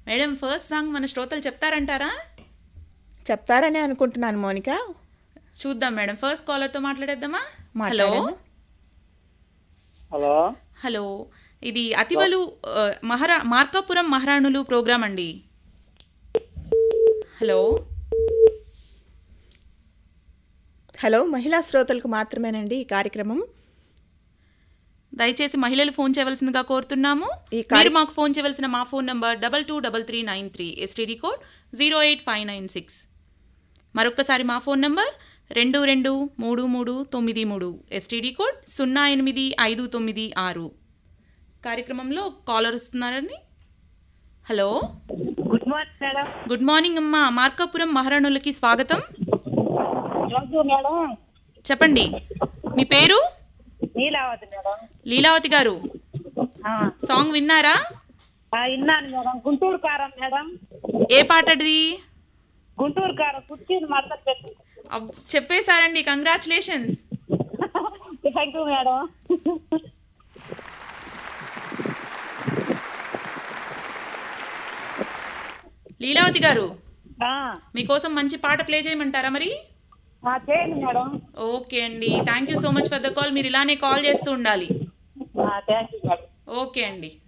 Madam first song మన శ్రోతలు చెప్తారంటారా చెప్తారని అనుకుంటున్నాను మోనిక చూద్దాం మేడం ఫస్ట్ కాలర్తో మాట్లాడేద్దామా హలో మాట్లాడండి. హలో హలో ఇది అతివలు ఆ, మహారా మార్కాపురం మహారాణులు ప్రోగ్రామ్ అండి హలో హలో మహిళా శ్రోతలకు మాత్రమేనండి ఈ కార్యక్రమం దయచేసి మహిళలు ఫోన్ చేయవలసిందిగా కోరుతున్నాము ఈ కార్య- మీరు మాకు ఫోన్ చేయవలసిన మా phone number double two double three nine three STD code zero eight five nine six మరొక్కసారి మా ఫోన్ నంబర్ రెండు రెండు మూడు మూడు తొమ్మిది మూడు ఎస్టీడీ కోడ్ సున్నా ఎనిమిది ఐదు తొమ్మిది ఆరు కార్యక్రమంలో కాలర్ వస్తున్నారని hello good morning madam good morning అమ్మా మార్కాపురం మహారాణులకి స్వాగతం రోజు మేడం చెప్పండి మీ పేరు నీలావతి మేడం లీలావతి గారు ఆ, సాంగ్ విన్నారా ఆ, విన్నాను మేడం గుంటూరు కారం మేడం ఏ పాటది గుంటూరు కారం కుర్చీని మడత పెట్టి అబ్- చెప్పేశారండి congratulations thank you madam Leelavathi garu ఆ, మీకోసం మంచి పాట ప్లే చేయమంటారా మరి ఆ, చేయండి మేడం ఓకే అండి thank you so much for the call మీరు ఇలానే కాల్ చేస్తూ ఉండాలి థ్యాంక్ యూ మేడం ఓకే అండి